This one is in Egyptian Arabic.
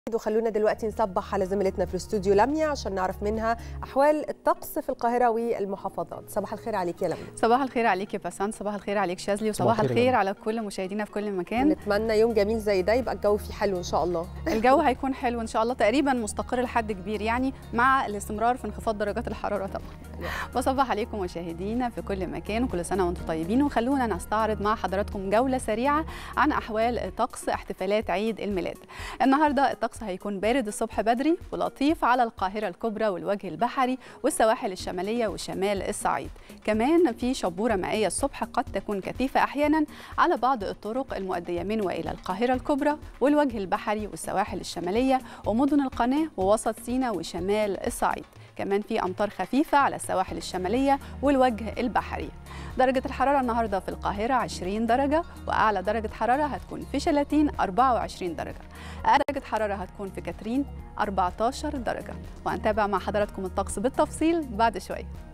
وخلونا دلوقتي نصبح على زميلتنا في الاستوديو لميا عشان نعرف منها احوال الطقس في القاهره والمحافظات صباح الخير عليك يا لميا صباح الخير عليك يا بسان صباح الخير عليك شاذلي وصباح الخير يا الخير جماعة. على كل مشاهدينا في كل مكان نتمنى يوم جميل زي ده يبقى الجو فيه حلو ان شاء الله الجو هيكون حلو ان شاء الله تقريبا مستقر لحد كبير يعني مع الاستمرار في انخفاض درجات الحراره طبعا بصبح عليكم مشاهدينا في كل مكان وكل سنه وانتم طيبين وخلونا نستعرض مع حضراتكم جوله سريعه عن احوال طقس احتفالات عيد الميلاد النهارده الطقس هيكون بارد الصبح بدري ولطيف على القاهره الكبرى والوجه البحري والسواحل الشماليه وشمال الصعيد كمان في شبوره مائيه الصبح قد تكون كثيفه احيانا على بعض الطرق المؤديه من والى القاهره الكبرى والوجه البحري والسواحل الشماليه ومدن القناه ووسط سيناء وشمال الصعيد كمان في امطار خفيفه على السواحل الشماليه والوجه البحري درجه الحراره النهارده في القاهره 20 درجه واعلى درجه حراره هتكون في شلاتين 24 درجه اقل درجه حراره هتكون في كاترين 14 درجه وهنتابع مع حضراتكم الطقس بالتفصيل بعد شويه